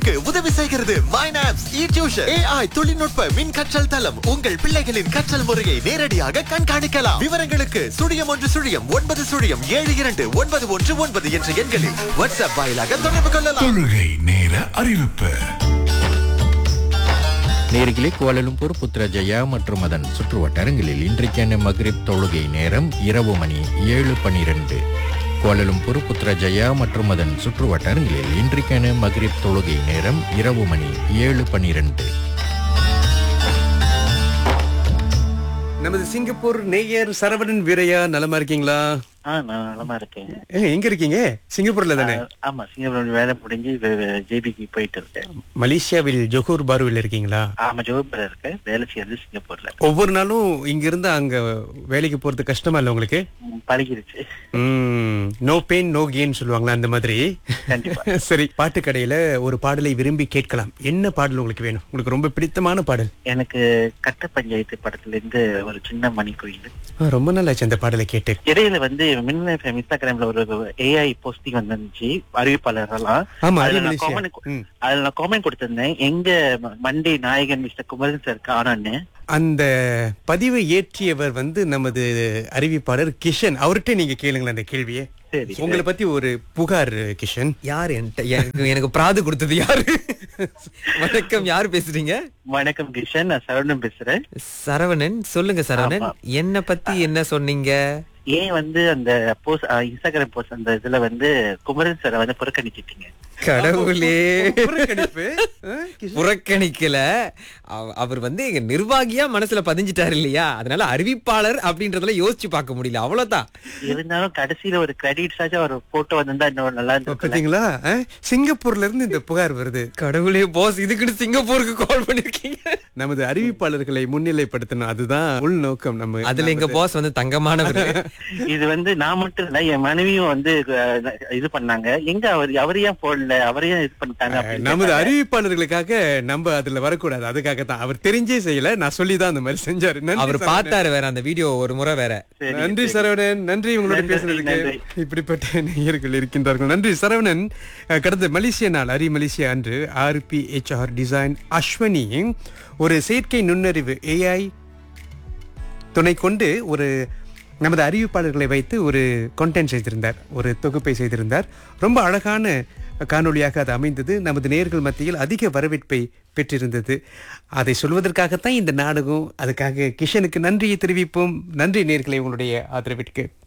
உதவி செய்கிறது மைனாப்ஸ் இ tuition AI தொழில்நுட்ப மின் கற்றல் தளம் உங்கள் பிள்ளைகளின் கற்றல் முறையை நேரடியாக கண்காணிக்கலாம் விவரங்களுக்கு சுழியம் ஒன்று சுழியம் ஒன்பது சுழியம் ஏழு இரண்டு ஒன்பது ஒன்று ஒன்பது என்ற எண்களில் வாட்ஸ்அப் வாயிலாக தொடர்பு கொள்ளலாம் தொழுகை நேர அறிவிப்பு நேர்களே கோலலும்பூர் புத்ரஜயா மற்றும் அதன் சுற்றுவட்டாரங்களில் இன்றைக்கான மக்ரிப் தொழுகை நேரம் இரவு மணி ஏழு பனிரெண்டு கோலலும்பூர் புத்ரஜயா மற்றும் அதன் சுற்றுவட்டாரங்களில் இன்றைக்கான மக்ரிப் தொழுகை நேரம் இரவு மணி ஏழு பனிரெண்டு நமது சிங்கப்பூர் நேயர் சரவணன் வீரையா நலமா இருக்கீங்களா ஆ நான் நலமா இருக்கேன் ஏ, எங்க இருக்கீங்க சிங்கப்பூர்ல தானே ஆ, ஆமா சிங்கப்பூர் வேலை முடிஞ்சு ஜேபிக்கு போயிட்டு இருக்கேன் மலேசியாவில் ஜொஹூர் பாருவில் இருக்கீங்களா ஆமா ஜோபர்ல இருக்கேன் வேலை செய்யறது சிங்கப்பூர்ல ஒவ்வொரு நாளும் இங்க இருந்து அங்க வேலைக்கு போறது கஷ்டமா இல்ல உங்களுக்கு ம், பழகிருச்சு நோ பெயின் நோ கெயின் சொல்லுவாங்களா அந்த மாதிரி கண்டிப்பா சரி பாட்டு கடையில ஒரு பாடலை விரும்பி கேட்கலாம் என்ன பாடல் உங்களுக்கு வேணும் உங்களுக்கு ரொம்ப பிடித்தமான பாடல் எனக்கு கட்ட பஞ்சாயத்து படத்துல இருந்து ஒரு சின்ன மணி கோயில் ஆ, ரொம்ப நாளாச்சு அந்த பாடலை கேட்டு இடையில வந்து மின்ன இன்ஸ்டாகிராம்ல ஒரு ஏஐ போஸ்டிங் வந்துருந்துச்சு அறிவிப்பாளர் எல்லாம் ஆமா அதுல அது நான் மலேசியா comment கு- ம். அதுல நான் காமெண்ட் கொடுத்திருந்தேன் எங்க ம- மண்டே நாயகன் மிஸ்டர் குமரன் சார் காணோன்னு அந்த பதிவை ஏற்றியவர் வந்து நமது அறிவிப்பாளர் கிஷன் அவர்கிட்ட நீங்க கேளுங்களேன் அந்த கேள்வியை சரி உங்களை பத்தி ஒரு புகார் கிஷன் யார் என்கிட்ட எனக்கு எனக்கு பிராது கொடுத்தது யாரு வணக்கம் யார் பேசுறீங்க வணக்கம் கிஷன் நான் சரவணன் பேசுறேன் சரவணன் சொல்லுங்க சரவணன் ஆமா. என்ன பத்தி என்ன சொன்னீங்க ஏன் வந்து அந்த போஸ்ட் இன்ஸ்டாகிராம் போஸ்ட் அந்த இதுல வந்து குமரன் சாரை வந்து புறக்கணிச்சிட்டீங்க கடவுளே புறக்கணிப்பு ஆ, கிஷன்? புறக்கணிக்கல அவ- அவர் வந்து எங்க நிர்வாகியா மனசுல பதிஞ்சிட்டாரு இல்லையா அதனால அறிவிப்பாளர் அப்படின்றதுல யோசிச்சு பார்க்க முடியல அவ்வளவுதான் இருந்தாலும் கடைசியில ஒரு கிரெடிட்ஸ் ஆச்சும் ஒரு போட்டோ வந்திருந்தா இன்னும் நல்லா இருந்திருக்கும் பாத்தீங்களா ஆ, சிங்கப்பூர்ல இருந்து இந்த புகார் வருது கடவுளே பாஸ் இதுக்குன்னு சிங்கப்பூருக்கு கால் பண்ணிருக்கீங்க நமது அறிவிப்பாளர்களை முன்னிலைப்படுத்தணும் அதுதான் உள்நோக்கம் நம்ம அதுல எங்க பாஸ் வந்து தங்கமானவர் இது வந்து நான் மட்டும் இல்ல என் மனைவியும் வந்து அஹ், இது பண்ணாங்க எங்க அவர் அவர் ஏன் போடல அவர் ஏன் இது பண்ணிட்டாங்க அப்படின்னு நமது கேட்டாங்க. அறிவிப்பாளர்களுக்காக நம்ம அதுல வரக்கூடாது அதுக்காக தான் அவர் தெரிஞ்சே செய்யல நான் சொல்லிதான் அந்த மாதிரி செஞ்சாரு நன்றி அவர் சரவணன். பார்த்தாரு வேற அந்த வீடியோ ஒரு முறை வேற சரி, நன்றி சரி. சரவணன் நன்றி உங்களோட நன்றி, பேசுனதுக்கு நன்றி. இப்படிப்பட்ட நேயர்கள் இருக்கின்றார்கள் நன்றி சரவணன் அஹ், கடந்த மலேசிய நாள் அரி மலேசியா அன்று ஆர்பிஹெச்ஆர் டிசைன் அஸ்வனி ஒரு செயற்கை நுண்ணறிவு ஏஐ துணை கொண்டு ஒரு நமது அறிவிப்பாளர்களை வைத்து ஒரு கண்டென்ட் செய்திருந்தார் ஒரு தொகுப்பை செய்திருந்தார் ரொம்ப அழகான காணொளியாக அது அமைந்தது நமது நேர்கள் மத்தியில் அதிக வரவேற்பை பெற்றிருந்தது அதை சொல்வதற்காகத்தான் இந்த நாடகம் அதுக்காக கிஷனுக்கு நன்றியை தெரிவிப்போம் நன்றி நேர்களை உங்களுடைய ஆதரவிற்கு